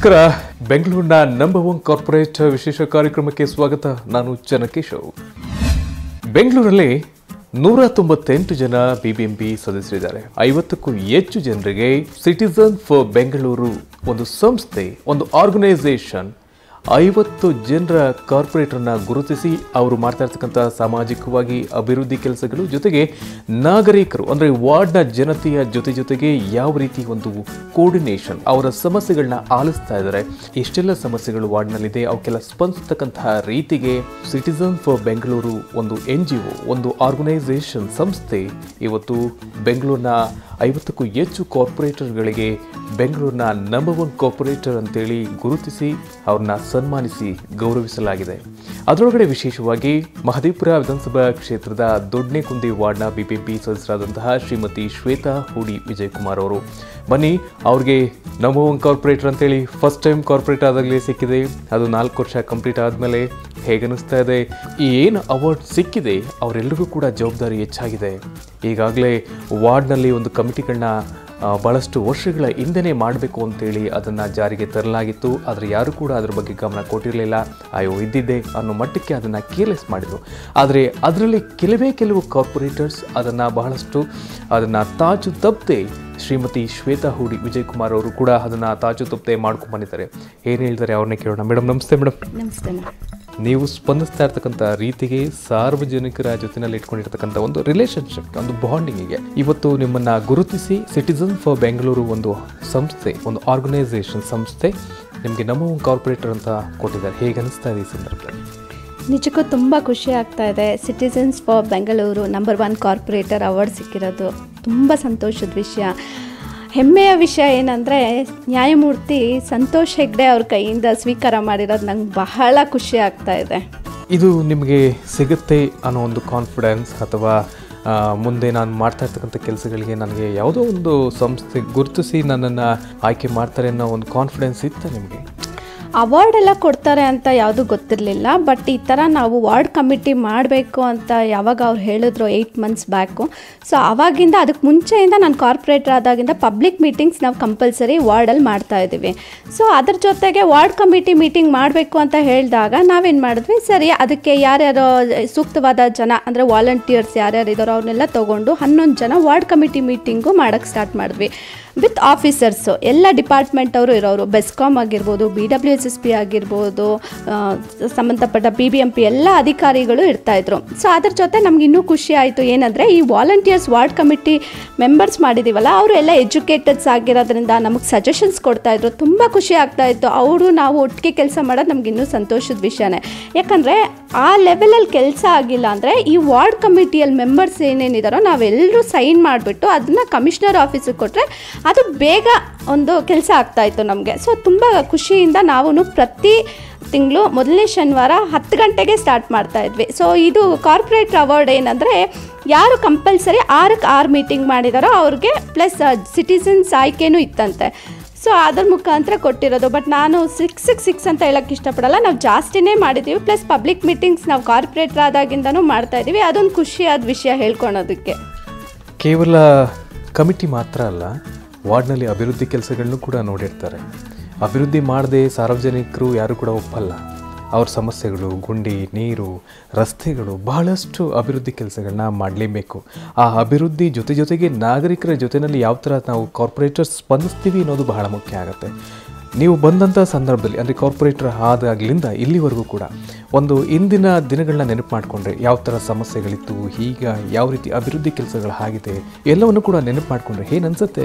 ನಮಸ್ಕಾರ ಬೆಂಗಳೂರಿನ number one corporate ವಿಶೇಷ ಕಾರ್ಯಕ್ರಮಕ್ಕೆ ಸ್ವಾಗತ ನಾನು ಚನಕೇಶವ್ ಬೆಂಗಳೂರಲ್ಲಿ ನೂರ ತೊಂಬತ್ತೆಂಟು ಜನ ಬಿಬಿಎಂಪಿ ಸದಸ್ಯರಿದ್ದಾರೆ ಐವತ್ತಕ್ಕೂ ಹೆಚ್ಚು ಜನರಿಗೆ ಸಿಟಿಸನ್ ಫಾರ್ ಬೆಂಗಳೂರು ಒಂದು ಸಂಸ್ಥೆ ಒಂದು ಆರ್ಗನೈಸೇಷನ್ ಐವತ್ತು ಜನರ ಕಾರ್ಪೊರೇಟರ್ನ ಗುರುತಿಸಿ ಅವರು ಮಾಡ್ತಾ ಇರ್ತಕ್ಕಂಥ ಸಾಮಾಜಿಕವಾಗಿ ಅಭಿವೃದ್ಧಿ ಕೆಲಸಗಳು ಜೊತೆಗೆ ನಾಗರಿಕರು ಅಂದರೆ ವಾರ್ಡ್ನ ಜನತೆಯ ಜೊತೆ ಜೊತೆಗೆ ಯಾವ ರೀತಿ ಒಂದು ಕೋರ್ಡಿನೇಷನ್ ಅವರ ಸಮಸ್ಯೆಗಳನ್ನ ಆಲಿಸ್ತಾ ಇದ್ದಾರೆ ಎಷ್ಟೆಲ್ಲ ಸಮಸ್ಯೆಗಳು ವಾರ್ಡ್ನಲ್ಲಿದೆ ಅವಕ್ಕೆಲ್ಲ ಸ್ಪಂದಿಸ್ತಕ್ಕಂತಹ ರೀತಿಗೆ ಸಿಟಿಸನ್ ಫಾರ್ ಬೆಂಗಳೂರು ಒಂದು ಎನ್ ಜಿ ಒ ಒಂದು ಆರ್ಗನೈಸೇಷನ್ ಸಂಸ್ಥೆ ಇವತ್ತು ಬೆಂಗಳೂರಿನ ಐವತ್ತಕ್ಕೂ ಹೆಚ್ಚು ಕಾರ್ಪೊರೇಟರ್ಗಳಿಗೆ ಬೆಂಗಳೂರಿನ ನಂಬರ್ ಒನ್ ಕಾರ್ಪೊರೇಟರ್ ಅಂತೇಳಿ ಗುರುತಿಸಿ ಅವ್ರನ್ನ ಸನ್ಮಾನಿಸಿ ಗೌರವಿಸಲಾಗಿದೆ ಅದರೊಳಗಡೆ ವಿಶೇಷವಾಗಿ ಮಹದೇಪುರ ವಿಧಾನಸಭಾ ಕ್ಷೇತ್ರದ ದೊಡ್ಡನೇಕುಂದಿ ವಾರ್ಡ್ನ ಬಿಪಿಎಂಪಿ ಸದಸ್ಯರಾದಂತಹ ಶ್ರೀಮತಿ ಶ್ವೇತಾ ಹೂಡಿ ವಿಜಯಕುಮಾರ್ ಅವರು ಬನ್ನಿ ಅವ್ರಿಗೆ ನಂಬರ್ ಒನ್ ಕಾರ್ಪೊರೇಟರ್ ಅಂತೇಳಿ ಫಸ್ಟ್ ಟೈಮ್ ಕಾರ್ಪೊರೇಟ್ ಆದಾಗಲೇ ಸಿಕ್ಕಿದೆ ಅದು ನಾಲ್ಕು ವರ್ಷ ಕಂಪ್ಲೀಟ್ ಆದಮೇಲೆ ಹೇಗನ್ನಿಸ್ತಾ ಇದೆ ಈ ಏನು ಅವಾರ್ಡ್ ಸಿಕ್ಕಿದೆ ಅವರೆಲ್ಲರಿಗೂ ಕೂಡ ಜವಾಬ್ದಾರಿ ಹೆಚ್ಚಾಗಿದೆ ಈಗಾಗಲೇ ವಾರ್ಡ್ನಲ್ಲಿ ಒಂದು ಕಮಿಟಿಗಳನ್ನ ಆ, ಬಹಳಷ್ಟು ವರ್ಷಗಳ ಹಿಂದೆನೇ ಮಾಡಬೇಕು ಅಂತೇಳಿ ಅದನ್ನು ಜಾರಿಗೆ ತರಲಾಗಿತ್ತು ಆದರೆ ಯಾರು ಕೂಡ ಅದ್ರ ಬಗ್ಗೆ ಗಮನ ಕೊಟ್ಟಿರಲಿಲ್ಲ ಅಯ್ಯೋ ಇದ್ದಿದ್ದೆ ಅನ್ನೋ ಮಟ್ಟಕ್ಕೆ ಅದನ್ನು ಕೇರ್ಲೆಸ್ ಮಾಡಿದರು ಆದರೆ ಅದರಲ್ಲಿ ಕೆಲವೇ ಕೆಲವು ಕಾರ್ಪೊರೇಟರ್ಸ್ ಅದನ್ನು ಬಹಳಷ್ಟು ಅದನ್ನು ತಾಜು ತಪ್ಪದೆ ಶ್ರೀಮತಿ ಶ್ವೇತಾ ಹೂಡಿ ವಿಜಯಕುಮಾರ್ ಅವರು ಕೂಡ ಅದನ್ನು ತಾಜು ತಪ್ಪದೆ ಮಾಡ್ಕೊಂಡು ಬಂದಿದ್ದಾರೆ ಏನು ಹೇಳ್ತಾರೆ ಅವ್ರನ್ನೇ ಕೇಳೋಣ ಮೇಡಮ್ ನಮಸ್ತೆ ಮೇಡಮ್ ನಮಸ್ತೆ ಮ್ಯಾಮ್ ನೀವು ಸ್ಪಂದಿಸ್ತಾ ಇರ್ತಕ್ಕಂಥ ರೀತಿಗೆ ಸಾರ್ವಜನಿಕರ ಜೊತೆನಲ್ಲಿ ಇಟ್ಕೊಂಡಿರ್ತಕ್ಕಂಥ ಒಂದು ರಿಲೇಶನ್ಶಿಪ್ ಒಂದು ಬಾಂಡಿಂಗಿಗೆ ಇವತ್ತು ನಿಮ್ಮನ್ನ ಗುರುತಿಸಿ ಸಿಟಿಸನ್ ಫಾರ್ ಬೆಂಗಳೂರು ಒಂದು ಸಂಸ್ಥೆ ಒಂದು ಆರ್ಗನೈಸೇಷನ್ ಸಂಸ್ಥೆ ನಿಮಗೆ ನಮ್ಮ ಒಂದು ಕಾರ್ಪೊರೇಟರ್ ಅಂತ ಕೊಟ್ಟಿದ್ದಾರೆ ಹೇಗೆ ಅನಿಸ್ತಾ ಇದೆ ಈ ಸಂದರ್ಭದಲ್ಲಿ ನಿಜಕ್ಕೂ ತುಂಬ ಖುಷಿ ಆಗ್ತಾ ಇದೆ citizens for Bengaluru number one corporator award ಸಿಕ್ಕಿರೋದು ತುಂಬ ಸಂತೋಷದ ವಿಷಯ ಹೆಮ್ಮೆಯ ವಿಷಯ ಏನಂದರೆ ನ್ಯಾಯಮೂರ್ತಿ ಸಂತೋಷ್ ಹೆಗ್ಡೆ ಅವ್ರ ಕೈಯಿಂದ ಸ್ವೀಕಾರ ಮಾಡಿರೋದು ನಂಗೆ ಬಹಳ ಖುಷಿ ಆಗ್ತಾ ಇದೆ ಇದು ನಿಮಗೆ ಸಿಗುತ್ತೆ ಅನ್ನೋ ಒಂದು ಕಾನ್ಫಿಡೆನ್ಸ್ ಅಥವಾ ಆ, ಮುಂದೆ ನಾನು ಮಾಡ್ತಾ ಇರ್ತಕ್ಕಂಥ ಕೆಲಸಗಳಿಗೆ ನನಗೆ ಯಾವುದೋ ಒಂದು ಸಂಸ್ಥೆ ಗುರುತಿಸಿ ನನ್ನನ್ನು ಆಯ್ಕೆ ಮಾಡ್ತಾರೆ ಅನ್ನೋ ಒಂದು ಕಾನ್ಫಿಡೆನ್ಸ್ ಇತ್ತ ನಿಮಗೆ ಅವಾರ್ಡ್ ಎಲ್ಲ ಕೊಡ್ತಾರೆ ಅಂತ ಯಾವುದೂ ಗೊತ್ತಿರಲಿಲ್ಲ ಬಟ್ ಈ ಥರ ನಾವು ವಾರ್ಡ್ ಕಮಿಟಿ ಮಾಡಬೇಕು ಅಂತ ಯಾವಾಗ ಅವ್ರು ಹೇಳಿದ್ರು ಏಯ್ಟ್ ಮಂತ್ಸ್ ಬ್ಯಾಕು ಸೊ ಆವಾಗಿಂದ ಅದಕ್ಕೆ ಮುಂಚೆಯಿಂದ ನಾನು ಕಾರ್ಪೊರೇಟರ್ ಆದಾಗಿಂದ ಪಬ್ಲಿಕ್ ಮೀಟಿಂಗ್ಸ್ ನಾವು ಕಂಪಲ್ಸರಿ ವಾರ್ಡಲ್ಲಿ ಮಾಡ್ತಾ ಇದ್ದೀವಿ ಸೊ ಅದ್ರ ಜೊತೆಗೆ ವಾರ್ಡ್ ಕಮಿಟಿ ಮೀಟಿಂಗ್ ಮಾಡಬೇಕು ಅಂತ ಹೇಳಿದಾಗ ನಾವೇನು ಮಾಡಿದ್ವಿ ಸರಿ ಅದಕ್ಕೆ ಯಾರ್ಯಾರು ಸೂಕ್ತವಾದ ಜನ ಅಂದರೆ ವಾಲಂಟಿಯರ್ಸ್ ಯಾರ್ಯಾರು ಇದ್ದಾರೋ ಅವ್ರನ್ನೆಲ್ಲ ತೊಗೊಂಡು ಹನ್ನೊಂದು ಜನ ವಾರ್ಡ್ ಕಮಿಟಿ ಮೀಟಿಂಗು ಮಾಡೋಕ್ಕೆ ಸ್ಟಾರ್ಟ್ ಮಾಡಿದ್ವಿ ವಿತ್ ಆಫೀಸರ್ಸು ಎಲ್ಲ ಡಿಪಾರ್ಟ್ಮೆಂಟ್ ಅವರು ಇರೋರು ಬೆಸ್ಕಾಮ್ ಆಗಿರ್ಬೋದು B W S S P ಆಗಿರ್ಬೋದು ಆ, ಸಂಬಂಧಪಟ್ಟ ಬಿ ಬಿ ಎಂ ಪಿ ಎಲ್ಲ ಅಧಿಕಾರಿಗಳು ಇರ್ತಾಯಿದ್ರು ಸೊ ಅದ್ರ ಜೊತೆ ನಮ್ಗೆ ಇನ್ನೂ ಖುಷಿ ಆಯಿತು ಏನಂದರೆ ಈ ವಾಲಂಟಿಯರ್ಸ್ ವಾರ್ಡ್ ಕಮಿಟಿ ಮೆಂಬರ್ಸ್ ಮಾಡಿದ್ದೀವಲ್ಲ ಅವರು ಎಲ್ಲ ಎಜುಕೇಟೆಡ್ಸ್ ಆಗಿರೋದ್ರಿಂದ ನಮಗೆ ಸಜೆಷನ್ಸ್ ಕೊಡ್ತಾಯಿದ್ರು ತುಂಬ ಖುಷಿ ಆಗ್ತಾಯಿತ್ತು ಅವರು ನಾವು ಒಟ್ಟಿಗೆ ಕೆಲಸ ಮಾಡೋದು ನಮ್ಗೆ ಇನ್ನೂ ಸಂತೋಷದ ವಿಷಯನೇ ಯಾಕಂದರೆ ಆ ಲೆವೆಲಲ್ಲಿ ಕೆಲಸ ಆಗಿಲ್ಲ ಅಂದರೆ ಈ ವಾರ್ಡ್ ಕಮಿಟಿಯಲ್ಲಿ ಮೆಂಬರ್ಸ್ ಏನೇನಿದಾರೋ ನಾವೆಲ್ಲರೂ ಸೈನ್ ಮಾಡಿಬಿಟ್ಟು ಅದನ್ನು ಕಮಿಷನರ್ ಆಫೀಸಿಗೆ ಕೊಟ್ಟರೆ ಅದು ಬೇಗ ಒಂದು ಕೆಲಸ ಆಗ್ತಾಯಿತ್ತು ನಮಗೆ ಸೊ ತುಂಬ ಖುಷಿಯಿಂದ ನಾವು ಪ್ರತಿ ತಿಂಗಳು ಮೊದಲನೇ ಶನಿವಾರ ಹತ್ತು ಗಂಟೆಗೆ ಸ್ಟಾರ್ಟ್ ಮಾಡ್ತಾ ಇದ್ವಿ ಸೊ ಇದು ಕಾರ್ಪೊರೇಟ್ ಅವಾರ್ಡ್ ಏನಂದರೆ ಯಾರು ಕಂಪಲ್ಸರಿ ಆರಕ್ಕೆ ಆರು ಮೀಟಿಂಗ್ ಮಾಡಿದಾರೋ ಅವ್ರಿಗೆ ಪ್ಲಸ್ ಸಿಟಿಸನ್ಸ್ ಆಯ್ಕೆನೂ ಇತ್ತಂತೆ ಸೊ ಅದ್ರ ಮುಖಾಂತರ ಕೊಟ್ಟಿರೋದು ಬಟ್ ನಾನು ಸಿಕ್ಸ್ ಸಿಕ್ಸ್ ಸಿಕ್ಸ್ ಅಂತ ಹೇಳೋಕ್ಕೆ ಇಷ್ಟಪಡಲ್ಲ ನಾವು ಜಾಸ್ತಿನೇ ಮಾಡಿದ್ದೀವಿ ಪ್ಲಸ್ ಪಬ್ಲಿಕ್ ಮೀಟಿಂಗ್ಸ್ ನಾವು ಕಾರ್ಪೊರೇಟರ್ ಆದಾಗಿಂದನೂ ಮಾಡ್ತಾ ಇದ್ದೀವಿ ಅದೊಂದು ಖುಷಿಯಾದ ವಿಷಯ ಹೇಳ್ಕೊಳೋದಕ್ಕೆ ಕೇವಲ ಕಮಿಟಿ ಮಾತ್ರ ಅಲ್ಲ ವಾರ್ಡ್ನಲ್ಲಿ ಅಭಿವೃದ್ಧಿ ಕೆಲಸಗಳನ್ನು ಕೂಡ ನೋಡಿರ್ತಾರೆ ಅಭಿವೃದ್ಧಿ ಮಾಡದೆ ಸಾರ್ವಜನಿಕರು ಯಾರು ಕೂಡ ಒಪ್ಪಲ್ಲ ಅವ್ರ ಸಮಸ್ಯೆಗಳು ಗುಂಡಿ ನೀರು ರಸ್ತೆಗಳು ಬಹಳಷ್ಟು ಅಭಿವೃದ್ಧಿ ಕೆಲಸಗಳನ್ನ ಮಾಡಲೇಬೇಕು ಆ ಅಭಿವೃದ್ಧಿ ಜೊತೆ ಜೊತೆಗೆ ನಾಗರಿಕರ ಜೊತೆಯಲ್ಲಿ ಯಾವ ಥರ ನಾವು ಕಾರ್ಪೊರೇಟರ್ಸ್ ಸ್ಪಂದಿಸ್ತೀವಿ ಅನ್ನೋದು ಬಹಳ ಮುಖ್ಯ ಆಗುತ್ತೆ ನೀವು ಬಂದಂಥ ಸಂದರ್ಭದಲ್ಲಿ ಅಂದರೆ ಕಾರ್ಪೊರೇಟರ್ ಆದಾಗಲಿಂದ ಇಲ್ಲಿವರೆಗೂ ಕೂಡ ಒಂದು ಇಂದಿನ ದಿನಗಳನ್ನ ನೆನಪು ಮಾಡಿಕೊಂಡ್ರೆ ಯಾವ ಥರ ಸಮಸ್ಯೆಗಳಿತ್ತು ಈಗ ಯಾವ ರೀತಿ ಅಭಿವೃದ್ಧಿ ಕೆಲಸಗಳು ಆಗಿದೆ ಎಲ್ಲವನ್ನು ಕೂಡ ನೆನಪು ಮಾಡಿಕೊಂಡ್ರೆ ಏನು ಅನ್ಸುತ್ತೆ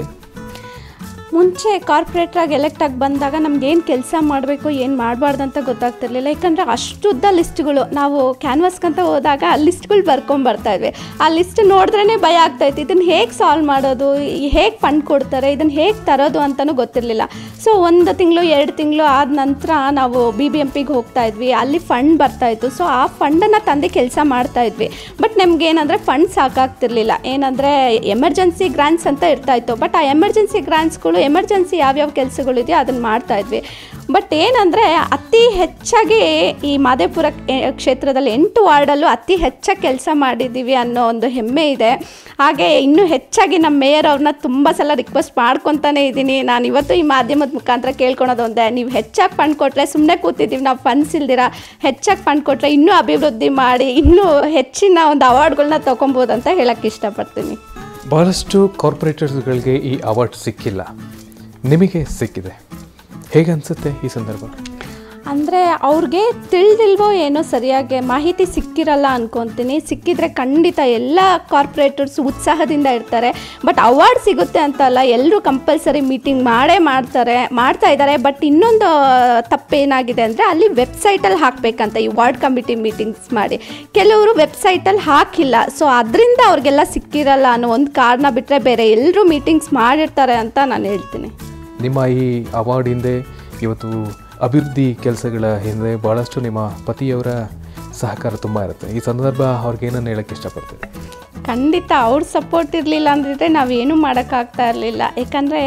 ಮುಂಚೆ ಕಾರ್ಪೊರೇಟ್ರಾಗಿ ಎಲೆಕ್ಟ್ ಆಗಿ ಬಂದಾಗ ನಮ್ಗೆ ಏನು ಕೆಲಸ ಮಾಡಬೇಕು ಏನು ಮಾಡಬಾರ್ದು ಅಂತ ಗೊತ್ತಾಗ್ತಿರ್ಲಿಲ್ಲ ಯಾಕಂದರೆ ಅಷ್ಟುದ್ದ ಲಿಸ್ಟ್ಗಳು ನಾವು ಕ್ಯಾನ್ವಾಸ್ಗಂತ ಹೋದಾಗ ಆ ಲಿಸ್ಟ್ಗಳು ಬರ್ಕೊಂಬರ್ತಾ ಇದ್ವಿ ಆ ಲಿಸ್ಟ್ ನೋಡಿದ್ರೇ ಭಯ ಆಗ್ತಾಯಿತ್ತು ಇದನ್ನು ಹೇಗೆ ಸಾಲ್ವ್ ಮಾಡೋದು ಹೇಗೆ ಫಂಡ್ ಕೊಡ್ತಾರೆ ಇದನ್ನು ಹೇಗೆ ತರೋದು ಅಂತಲೂ ಗೊತ್ತಿರಲಿಲ್ಲ ಸೊ ಒಂದು ತಿಂಗಳು ಎರಡು ತಿಂಗಳು ಆದ ನಂತರ ನಾವು ಬಿ ಬಿ ಎಂ ಪಿಗೆ ಹೋಗ್ತಾ ಇದ್ವಿ ಅಲ್ಲಿ ಫಂಡ್ ಬರ್ತಾಯಿತ್ತು ಸೊ ಆ ಫಂಡನ್ನು ತಂದೆ ಕೆಲಸ ಮಾಡ್ತಾ ಇದ್ವಿ ಬಟ್ ನಮ್ಗೆ ಏನಂದರೆ ಫಂಡ್ ಸಾಕಾಗ್ತಿರ್ಲಿಲ್ಲ ಏನಂದರೆ ಎಮರ್ಜೆನ್ಸಿ ಗ್ರಾಂಟ್ಸ್ ಅಂತ ಇರ್ತಾಯಿತ್ತು ಬಟ್ ಆ ಎಮರ್ಜೆನ್ಸಿ ಗ್ರಾಂಟ್ಸ್ಗಳು ಎಮರ್ಜೆನ್ಸಿ ಯಾವ್ಯಾವ ಕೆಲಸಗಳಿದೆಯೋ ಅದನ್ನು ಮಾಡ್ತಾ ಇದ್ವಿ ಬಟ್ ಏನಂದರೆ ಅತಿ ಹೆಚ್ಚಾಗಿ ಈ ಮಾದೇಪುರ ಎ- ಕ್ಷೇತ್ರದಲ್ಲಿ ಎಂಟು ವಾರ್ಡಲ್ಲೂ ಅತಿ ಹೆಚ್ಚಾಗಿ ಕೆಲಸ ಮಾಡಿದ್ದೀವಿ ಅನ್ನೋ ಒಂದು ಹೆಮ್ಮೆ ಇದೆ ಹಾಗೆ ಇನ್ನೂ ಹೆಚ್ಚಾಗಿ ನಮ್ಮ ಮೇಯರ್ ಅವ್ರನ್ನ ತುಂಬ ಸಲ ರಿಕ್ವೆಸ್ಟ್ ಮಾಡ್ಕೊತಾನೆ ಇದ್ದೀನಿ ನಾನು ಇವತ್ತು ಈ ಮಾಧ್ಯಮದ ಮುಖಾಂತರ ಕೇಳ್ಕೊಳೋದು ಒಂದೇ ನೀವು ಹೆಚ್ಚಾಗಿ ಫಂಡ್ ಕೊಟ್ಟರೆ ಸುಮ್ಮನೆ ಕೂತಿದ್ದೀವಿ ನಾವು ಫಂಡ್ಸ್ ಇಲ್ದಿರ ಹೆಚ್ಚಾಗಿ ಫಂಡ್ ಕೊಟ್ಟರೆ ಇನ್ನೂ ಅಭಿವೃದ್ಧಿ ಮಾಡಿ ಇನ್ನೂ ಹೆಚ್ಚಿನ ಒಂದು ಅವಾರ್ಡ್ಗಳನ್ನ ತೊಗೊಬೋದು ಅಂತ ಹೇಳಕ್ಕೆ ಇಷ್ಟಪಡ್ತೀನಿ ಬಹಳಷ್ಟು ಕಾರ್ಪೊರೇಟರ್ಸ್ಗಳಿಗೆ ಈ ಅವಾರ್ಡ್ ಸಿಕ್ಕಿಲ್ಲ ನಿಮಗೆ ಸಿಕ್ಕಿದೆ ಹೇಗೆ ಅನಿಸುತ್ತೆ ಈ ಸಂದರ್ಭ ಅಂದರೆ ಅವ್ರಿಗೆ ತಿಳಿದಿಲ್ವೋ ಏನೋ ಸರಿಯಾಗಿ ಮಾಹಿತಿ ಸಿಕ್ಕಿರಲ್ಲ ಅನ್ಕೊತೀನಿ ಸಿಕ್ಕಿದ್ರೆ ಖಂಡಿತ ಎಲ್ಲ ಕಾರ್ಪೊರೇಟರ್ಸ್ ಉತ್ಸಾಹದಿಂದ ಇರ್ತಾರೆ ಬಟ್ ಅವಾರ್ಡ್ ಸಿಗುತ್ತೆ ಅಂತಲ್ಲ ಎಲ್ಲರೂ ಕಂಪಲ್ಸರಿ ಮೀಟಿಂಗ್ ಮಾಡೇ ಮಾಡ್ತಾರೆ ಮಾಡ್ತಾ ಇದ್ದಾರೆ ಬಟ್ ಇನ್ನೊಂದು ತಪ್ಪೇನಾಗಿದೆ ಅಂದರೆ ಅಲ್ಲಿ ವೆಬ್ಸೈಟಲ್ಲಿ ಹಾಕಬೇಕಂತ ಈ ವಾರ್ಡ್ ಕಮಿಟಿ ಮೀಟಿಂಗ್ಸ್ ಮಾಡಿ ಕೆಲವರು ವೆಬ್ಸೈಟಲ್ಲಿ ಹಾಕಿಲ್ಲ ಸೊ ಅದರಿಂದ ಅವ್ರಿಗೆಲ್ಲ ಸಿಕ್ಕಿರಲ್ಲ ಅನ್ನೋ ಒಂದು ಕಾರಣ ಬಿಟ್ಟರೆ ಬೇರೆ ಎಲ್ಲರೂ ಮೀಟಿಂಗ್ಸ್ ಮಾಡಿರ್ತಾರೆ ಅಂತ ನಾನು ಹೇಳ್ತೀನಿ ನಿಮ್ಮ ಈ ಅವಾರ್ಡ್ ಹಿಂದೆ ಇವತ್ತು ಅಭಿವೃದ್ಧಿ ಕೆಲಸಗಳ ಹಿಂದೆ ಭಾಳಷ್ಟು ನಿಮ್ಮ ಪತಿಯವರ ಸಹಕಾರ ತುಂಬ ಇರುತ್ತೆ ಈ ಸಂದರ್ಭ ಅವ್ರಿಗೆ ಏನನ್ನು ಹೇಳಕ್ಕೆ ಇಷ್ಟಪಡ್ತೀವಿ ಖಂಡಿತ ಅವ್ರ ಸಪೋರ್ಟ್ ಇರಲಿಲ್ಲ ಅಂದಿದ್ರೆ ನಾವೇನು ಮಾಡೋಕ್ಕಾಗ್ತಾ ಇರಲಿಲ್ಲ ಯಾಕಂದರೆ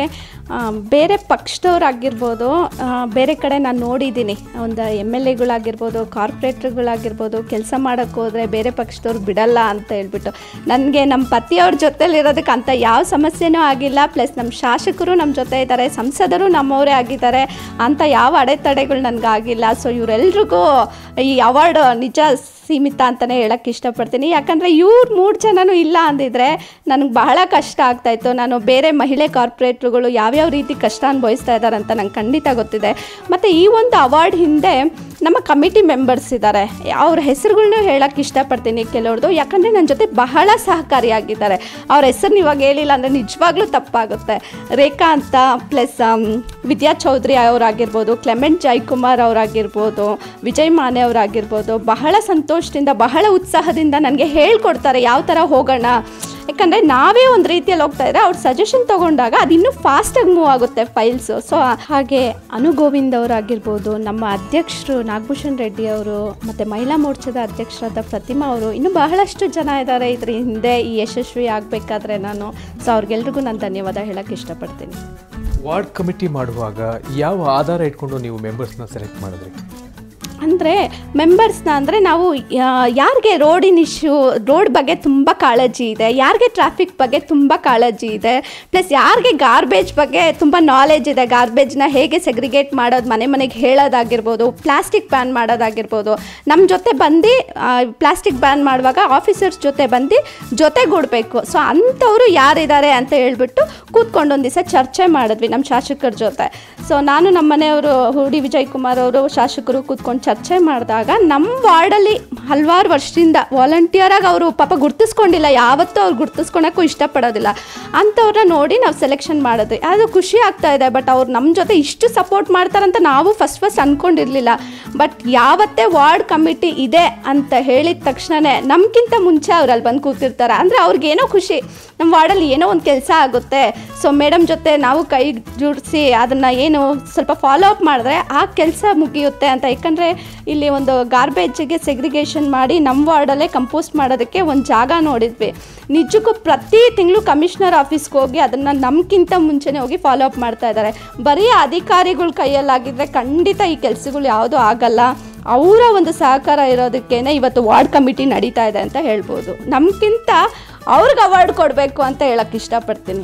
ಬೇರೆ ಪಕ್ಷದವ್ರಾಗಿರ್ಬೋದು ಆ, ಬೇರೆ ಕಡೆ ನಾನು ನೋಡಿದ್ದೀನಿ ಒಂದು ಎಮ್ ಎಲ್ ಎಗಳಾಗಿರ್ಬೋದು ಕಾರ್ಪೊರೇಟ್ರುಗಳಾಗಿರ್ಬೋದು ಕೆಲಸ ಮಾಡೋಕ್ಕೆ ಹೋದರೆ ಬೇರೆ ಪಕ್ಷದವ್ರು ಬಿಡಲ್ಲ ಅಂತ ಹೇಳ್ಬಿಟ್ಟು ನನಗೆ ನಮ್ಮ ಪತಿಯವ್ರ ಜೊತೆಲಿರೋದಕ್ಕೆ ಅಂಥ ಯಾವ ಸಮಸ್ಯೆನೂ ಆಗಿಲ್ಲ ಪ್ಲಸ್ ನಮ್ಮ ಶಾಸಕರು ನಮ್ಮ ಜೊತೆ ಇದ್ದಾರೆ ಸಂಸದರು ನಮ್ಮವರೇ ಆಗಿದ್ದಾರೆ ಅಂತ ಯಾವ ಅಡೆತಡೆಗಳು ನನಗಾಗಿಲ್ಲ ಸೊ ಇವರೆಲ್ರಿಗೂ ಈ ಅವಾರ್ಡ್ ನಿಜ ಸೀಮಿತ ಅಂತಲೇ ಹೇಳಕ್ಕೆ ಇಷ್ಟಪಡ್ತೀನಿ ಯಾಕಂದರೆ ಇವ್ರು ಮೂರು ಜನನೂ ಇಲ್ಲ ಅಂದಿದ್ರೆ ನನಗೆ ಬಹಳ ಕಷ್ಟ ಆಗ್ತಾಯಿತ್ತು ನಾನು ಬೇರೆ ಮಹಿಳೆ ಕಾರ್ಪೊರೇಟ್ರುಗಳು ಯಾವ್ಯಾವ ರೀತಿ ಕಷ್ಟ ಅನುಭವಿಸ್ತಾ ಇದ್ದಾರೆ ಅಂತ ನಂಗೆ ಖಂಡಿತ ಗೊತ್ತಿದೆ ಮತ್ತು ಈ ಒಂದು ಅವಾರ್ಡ್ ಹಿಂದೆ ನಮ್ಮ ಕಮಿಟಿ ಮೆಂಬರ್ಸ್ ಇದ್ದಾರೆ ಅವ್ರ ಹೆಸರುಗಳ್ನ ಹೇಳಕ್ಕೆ ಇಷ್ಟಪಡ್ತೀನಿ ಕೆಲವ್ರದ್ದು ಯಾಕಂದರೆ ನನ್ನ ಜೊತೆ ಬಹಳ ಸಹಕಾರಿಯಾಗಿದ್ದಾರೆ ಅವ್ರ ಹೆಸರು ಇವಾಗ ಹೇಳಿಲ್ಲ ಅಂದರೆ ನಿಜವಾಗ್ಲೂ ತಪ್ಪಾಗುತ್ತೆ ರೇಖಾ ಅಂತ ಪ್ಲಸ್ ವಿದ್ಯಾ ಚೌಧರಿ ಅವರಾಗಿರ್ಬೋದು ಕ್ಲೆಮೆಂಟ್ ಜೈಕುಮಾರ್ ಅವರಾಗಿರ್ಬೋದು ವಿಜಯ್ ಮಾನೆ ಅವರಾಗಿರ್ಬೋದು ಬಹಳ ಸಂತೋಷದಿಂದ ಬಹಳ ಉತ್ಸಾಹದಿಂದ ನನಗೆ ಹೇಳ್ಕೊಡ್ತಾರೆ ಯಾವ ಥರ ಹೋಗೋಣ ಯಾಕಂದರೆ ನಾವೇ ಒಂದು ರೀತಿಯಲ್ಲಿ ಹೋಗ್ತಾ ಇದ್ರೆ ಅವ್ರ ಸಜೆಷನ್ ತೊಗೊಂಡಾಗ ಅದು ಇನ್ನೂ ಫಾಸ್ಟಾಗಿ ಮೂವ್ ಆಗುತ್ತೆ ಫೈಲ್ಸು ಸೊ ಹಾಗೆ ಅನು ಗೋವಿಂದ್ ಅವರಾಗಿರ್ಬೋದು ನಮ್ಮ ಅಧ್ಯಕ್ಷರು ನಾಗಭೂಷಣ್ ರೆಡ್ಡಿ ಅವರು ಮತ್ತು ಮಹಿಳಾ ಮೋರ್ಚಾದ ಅಧ್ಯಕ್ಷರಾದ ಪ್ರತಿಮಾ ಅವರು ಇನ್ನೂ ಬಹಳಷ್ಟು ಜನ ಇದ್ದಾರೆ ಇದ್ರ ಹಿಂದೆ ಈ ಯಶಸ್ವಿ ಆಗಬೇಕಾದ್ರೆ ನಾನು ಸೊ ಅವ್ರಿಗೆಲ್ರಿಗೂ ನಾನು ಧನ್ಯವಾದ ಹೇಳೋಕ್ಕೆ ಇಷ್ಟಪಡ್ತೀನಿ ವಾರ್ಡ್ ಕಮಿಟಿ ಮಾಡುವಾಗ ಯಾವ ಆಧಾರ ಇಟ್ಕೊಂಡು ನೀವು ಮೆಂಬರ್ಸ್ನ ಸೆಲೆಕ್ಟ್ ಮಾಡಿದ್ರಿ ಅಂದರೆ ಮೆಂಬರ್ಸ್ನ ಅಂದರೆ ನಾವು ಯಾ- ಯಾರಿಗೆ ರೋಡಿನ ಇಶ್ಯೂ ರೋಡ್ ಬಗ್ಗೆ ತುಂಬ ಕಾಳಜಿ ಇದೆ ಯಾರಿಗೆ ಟ್ರಾಫಿಕ್ ಬಗ್ಗೆ ತುಂಬ ಕಾಳಜಿ ಇದೆ ಪ್ಲಸ್ ಯಾರಿಗೆ ಗಾರ್ಬೇಜ್ ಬಗ್ಗೆ ತುಂಬ ನಾಲೆಜ್ ಇದೆ ಗಾರ್ಬೇಜ್ನ ಹೇಗೆ ಸೆಗ್ರಿಗೇಟ್ ಮಾಡೋದು ಮನೆ ಮನೆಗೆ ಹೇಳೋದಾಗಿರ್ಬೋದು ಪ್ಲಾಸ್ಟಿಕ್ ಬ್ಯಾನ್ ಮಾಡೋದಾಗಿರ್ಬೋದು ನಮ್ಮ ಜೊತೆ ಬಂದು ಪ್ಲಾಸ್ಟಿಕ್ ಬ್ಯಾನ್ ಮಾಡುವಾಗ ಆಫೀಸರ್ಸ್ ಜೊತೆ ಬಂದು ಜೊತೆಗೂಡಬೇಕು ಸೊ ಅಂಥವರು ಯಾರಿದ್ದಾರೆ ಅಂತ ಹೇಳ್ಬಿಟ್ಟು ಕೂತ್ಕೊಂಡು ಒಂದು ದಿವಸ ಚರ್ಚೆ ಮಾಡಿದ್ವಿ ನಮ್ಮ ಶಾಸಕರ ಜೊತೆ ಸೊ ನಾನು ನಮ್ಮ ಮನೆಯವರು ಹುಡಿ ವಿಜಯ್ ಕುಮಾರ್ ಅವರು ಶಾಸಕರು ಕೂತ್ಕೊಂಡು ಚರ್ಚೆ ಮಾಡಿದಾಗ ನಮ್ಮ ವಾರ್ಡಲ್ಲಿ ಹಲವಾರು ವರ್ಷದಿಂದ ವಾಲಂಟಿಯರಾಗಿ ಅವರು ಪಾಪ ಗುರ್ತಿಸ್ಕೊಂಡಿಲ್ಲ ಯಾವತ್ತೂ ಅವ್ರು ಗುರ್ತಿಸ್ಕೊಳಕ್ಕೂ ಇಷ್ಟಪಡೋದಿಲ್ಲ ಅಂಥವ್ರನ್ನ ನೋಡಿ ನಾವು ಸೆಲೆಕ್ಷನ್ ಮಾಡಿದ್ವಿ ಅದು ಖುಷಿ ಆಗ್ತಾ ಇದೆ ಬಟ್ ಅವ್ರು ನಮ್ಮ ಜೊತೆ ಇಷ್ಟು ಸಪೋರ್ಟ್ ಮಾಡ್ತಾರಂತ ನಾವು ಫಸ್ಟ್ ಫಸ್ಟ್ ಅಂದ್ಕೊಂಡಿರಲಿಲ್ಲ ಬಟ್ ಯಾವತ್ತೇ ವಾರ್ಡ್ ಕಮಿಟಿ ಇದೆ ಅಂತ ಹೇಳಿದ ತಕ್ಷಣವೇ ನಮ್ಗಿಂತ ಮುಂಚೆ ಅವ್ರು ಅಲ್ಲಿ ಬಂದು ಕೂತಿರ್ತಾರೆ ಅಂದರೆ ಅವ್ರಿಗೇನೋ ಖುಷಿ ನಮ್ಮ ವಾರ್ಡಲ್ಲಿ ಏನೋ ಒಂದು ಕೆಲಸ ಆಗುತ್ತೆ ಸೊ ಮೇಡಮ್ ಜೊತೆ ನಾವು ಕೈ ಜೋಡಿಸಿ ಅದನ್ನು ಏನು ಸ್ವಲ್ಪ ಫಾಲೋ ಅಪ್ ಮಾಡಿದ್ರೆ ಆ ಕೆಲಸ ಮುಗಿಯುತ್ತೆ ಅಂತ ಯಾಕಂದರೆ ಇಲ್ಲಿ ಒಂದು ಗಾರ್ಬೇಜಿಗೆ ಸೆಗ್ರಿಗೇಷನ್ ಮಾಡಿ ನಮ್ಮ ವಾರ್ಡಲ್ಲೇ ಕಂಪೋಸ್ಟ್ ಮಾಡೋದಕ್ಕೆ ಒಂದು ಜಾಗ ನೋಡಿದ್ವಿ ನಿಜಕ್ಕೂ ಪ್ರತಿ ತಿಂಗಳು ಕಮಿಷನರ್ ಆಫೀಸ್ಗೆ ಹೋಗಿ ಅದನ್ನು ನಮ್ಗಿಂತ ಮುಂಚೆನೇ ಹೋಗಿ ಫಾಲೋ ಅಪ್ ಮಾಡ್ತಾ ಇದ್ದಾರೆ ಬರೀ ಅಧಿಕಾರಿಗಳ ಕೈಯಲ್ಲಾಗಿದ್ದರೆ ಖಂಡಿತ ಈ ಕೆಲಸಗಳು ಯಾವುದೂ ಆಗಲ್ಲ ಅವರ ಒಂದು ಸಹಕಾರ ಇರೋದಕ್ಕೇನೆ ಇವತ್ತು ವಾರ್ಡ್ ಕಮಿಟಿ ನಡೀತಾ ಇದೆ ಅಂತ ಹೇಳ್ಬೋದು ನಮ್ಗಿಂತ ಅವ್ರಿಗೆ ಅವಾರ್ಡ್ ಕೊಡಬೇಕು ಅಂತ ಹೇಳಕ್ಕೆ ಇಷ್ಟಪಡ್ತೀನಿ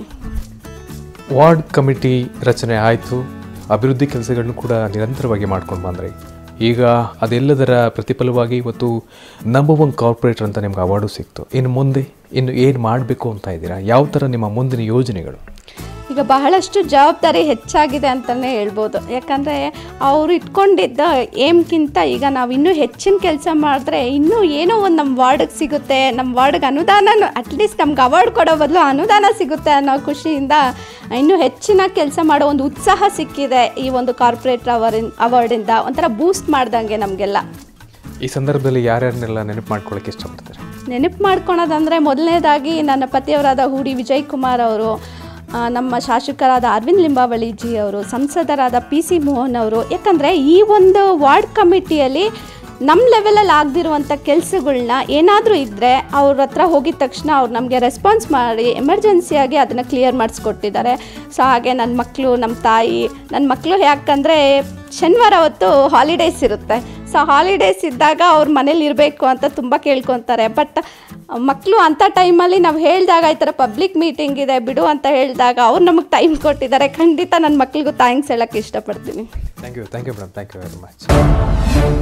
ವಾರ್ಡ್ ಕಮಿಟಿ ರಚನೆ ಆಯಿತು ಅಭಿವೃದ್ಧಿ ಕೆಲಸಗಳನ್ನು ಕೂಡ ನಿರಂತರವಾಗಿ ಮಾಡ್ಕೊಂಡು ಬಂದ್ರಿ ಈಗ ಅದೆಲ್ಲದರ ಪ್ರತಿಫಲವಾಗಿ ಇವತ್ತು ನಂಬರ್ ಒನ್ ಕಾರ್ಪೊರೇಟರ್ ಅಂತ ನಿಮ್ಗೆ ಅವಾರ್ಡು ಸಿಕ್ತು ಇನ್ನು ಮುಂದೆ ಇನ್ನು ಏನು ಮಾಡಬೇಕು ಅಂತ ಇದ್ದೀರಾ ಯಾವ ಥರ ನಿಮ್ಮ ಮುಂದಿನ ಯೋಜನೆಗಳು ಈಗ ಬಹಳಷ್ಟು ಜವಾಬ್ದಾರಿ ಹೆಚ್ಚಾಗಿದೆ ಅಂತಲೇ ಹೇಳ್ಬೋದು ಯಾಕಂದರೆ ಅವರು ಇಟ್ಕೊಂಡಿದ್ದ ಏಮ್ಗಿಂತ ಈಗ ನಾವು ಇನ್ನೂ ಹೆಚ್ಚಿನ ಕೆಲಸ ಮಾಡಿದ್ರೆ ಇನ್ನೂ ಏನೋ ಒಂದು ನಮ್ಮ ವಾರ್ಡಿಗೆ ಸಿಗುತ್ತೆ ನಮ್ಮ ವಾರ್ಡ್ಗೆ ಅನುದಾನ ಅಟ್ಲೀಸ್ಟ್ ನಮ್ಗೆ ಅವಾರ್ಡ್ ಕೊಡೋ ಬದಲು ಅನುದಾನ ಸಿಗುತ್ತೆ ಅನ್ನೋ ಖುಷಿಯಿಂದ ಇನ್ನೂ ಹೆಚ್ಚಿನ ಕೆಲಸ ಮಾಡೋ ಒಂದು ಉತ್ಸಾಹ ಸಿಕ್ಕಿದೆ ಈ ಒಂದು ಕಾರ್ಪೊರೇಟರ್ ಅವರಿನ್ ಅವಾರ್ಡಿಂದ ಒಂಥರ ಬೂಸ್ಟ್ ಮಾಡ್ದಂಗೆ ನಮಗೆಲ್ಲ ಈ ಸಂದರ್ಭದಲ್ಲಿ ಯಾರ್ಯಾರನ್ನೆಲ್ಲ ನೆನಪು ಮಾಡ್ಕೊಳ್ಳೋಕೆ ಇಷ್ಟಪಡ್ತಾರೆ ನೆನಪು ಮಾಡ್ಕೊಳೋದಂದರೆ ಮೊದಲನೇದಾಗಿ ನನ್ನ ಪತಿಯವರಾದ ಹೂಡಿ ವಿಜಯ್ ಕುಮಾರ್ ಅವರು ಆ, ನಮ್ಮ ಶಾಸಕರಾದ ಅರವಿಂದ್ ಲಿಂಬಾವಳಿಜಿ ಅವರು ಸಂಸದರಾದ ಪಿ ಸಿ ಮೋಹನ್ ಅವರು ಯಾಕಂದರೆ ಈ ಒಂದು ವಾರ್ಡ್ ಕಮಿಟಿಯಲ್ಲಿ ನಮ್ಮ ಲೆವೆಲಲ್ಲಿ ಆಗದಿರುವಂಥ ಕೆಲಸಗಳ್ನ ಏನಾದರೂ ಇದ್ದರೆ ಅವ್ರ ಹತ್ರ ಹೋಗಿದ ತಕ್ಷಣ ಅವ್ರು ನಮಗೆ ರೆಸ್ಪಾನ್ಸ್ ಮಾಡಿ ಎಮರ್ಜೆನ್ಸಿಯಾಗಿ ಅದನ್ನು ಕ್ಲಿಯರ್ ಮಾಡಿಸ್ಕೊಟ್ಟಿದ್ದಾರೆ ಸೊ ಹಾಗೆ ನನ್ನ ಮಕ್ಕಳು ನಮ್ಮ ತಾಯಿ ನನ್ನ ಮಕ್ಕಳು ಯಾಕಂದರೆ ಶನಿವಾರ ಹೊತ್ತು ಹಾಲಿಡೇಸ್ ಇರುತ್ತೆ ಸೊ ಹಾಲಿಡೇಸ್ ಇದ್ದಾಗ ಅವ್ರ ಮನೇಲಿ ಇರಬೇಕು ಅಂತ ತುಂಬ ಕೇಳ್ಕೊತಾರೆ ಬಟ್ ಮಕ್ಕಳು ಅಂಥ ಟೈಮಲ್ಲಿ ನಾವು ಹೇಳಿದಾಗ ಈ ಥರ ಪಬ್ಲಿಕ್ ಮೀಟಿಂಗ್ ಇದೆ ಬಿಡು ಅಂತ ಹೇಳಿದಾಗ ಅವ್ರು ನಮಗೆ ಟೈಮ್ ಕೊಟ್ಟಿದ್ದಾರೆ ಖಂಡಿತ ನನ್ನ ಮಕ್ಳಿಗೂ ಥ್ಯಾಂಕ್ಸ್ ಹೇಳೋಕ್ಕೆ ಇಷ್ಟಪಡ್ತೀನಿ thank you thank you madam thank you very much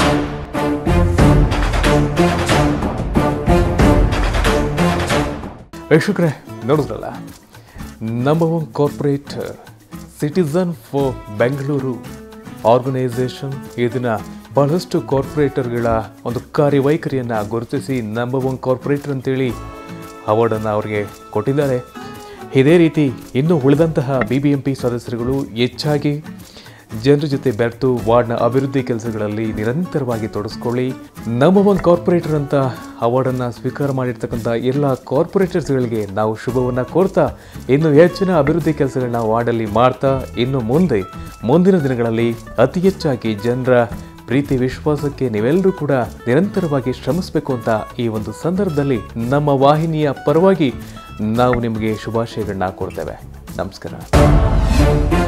ವೀಕ್ಷಕರೇ ನೋಡಿದ್ರಲ್ಲ number one corporate citizen for Bengaluru organisation ಇದನ್ನ ಬಹಳಷ್ಟು ಕಾರ್ಪೊರೇಟರ್ಗಳ ಒಂದು ಕಾರ್ಯವೈಖರಿಯನ್ನು ಗುರುತಿಸಿ ನಂಬರ್ ಒನ್ ಕಾರ್ಪೊರೇಟರ್ ಅಂತೇಳಿ ಅವಾರ್ಡನ್ನು ಅವರಿಗೆ ಕೊಟ್ಟಿದ್ದಾರೆ ಇದೇ ರೀತಿ ಇನ್ನು ಉಳಿದಂತಹ ಬಿ ಬಿ ಎಂ ಪಿ ಸದಸ್ಯರುಗಳು ಹೆಚ್ಚಾಗಿ ಜನರ ಜೊತೆ ಬೆರೆತು ವಾರ್ಡ್ನ ಅಭಿವೃದ್ಧಿ ಕೆಲಸಗಳಲ್ಲಿ ನಿರಂತರವಾಗಿ ತೊಡಗಿಸ್ಕೊಳ್ಳಿ ನಂಬರ್ ಒನ್ ಕಾರ್ಪೊರೇಟರ್ ಅಂತ ಅವಾರ್ಡನ್ನು ಸ್ವೀಕಾರ ಮಾಡಿರ್ತಕ್ಕಂಥ ಎಲ್ಲ ಕಾರ್ಪೊರೇಟರ್ಸ್ಗಳಿಗೆ ನಾವು ಶುಭವನ್ನು ಕೋರ್ತಾ ಇನ್ನು ಹೆಚ್ಚಿನ ಅಭಿವೃದ್ಧಿ ಕೆಲಸಗಳನ್ನ ವಾರ್ಡಲ್ಲಿ ಮಾಡ್ತಾ ಇನ್ನು ಮುಂದೆ ಮುಂದಿನ ದಿನಗಳಲ್ಲಿ ಅತಿ ಹೆಚ್ಚಾಗಿ ಜನರ ಪ್ರೀತಿ ವಿಶ್ವಾಸಕ್ಕೆ ನೀವೆಲ್ಲರೂ ಕೂಡ ನಿರಂತರವಾಗಿ ಶ್ರಮಿಸಬೇಕು ಅಂತ ಈ ಒಂದು ಸಂದರ್ಭದಲ್ಲಿ ನಮ್ಮ ವಾಹಿನಿಯ ಪರವಾಗಿ ನಾವು ನಿಮಗೆ ಶುಭಾಶಯಗಳನ್ನ ಕೊಡ್ತೇವೆ ನಮಸ್ಕಾರ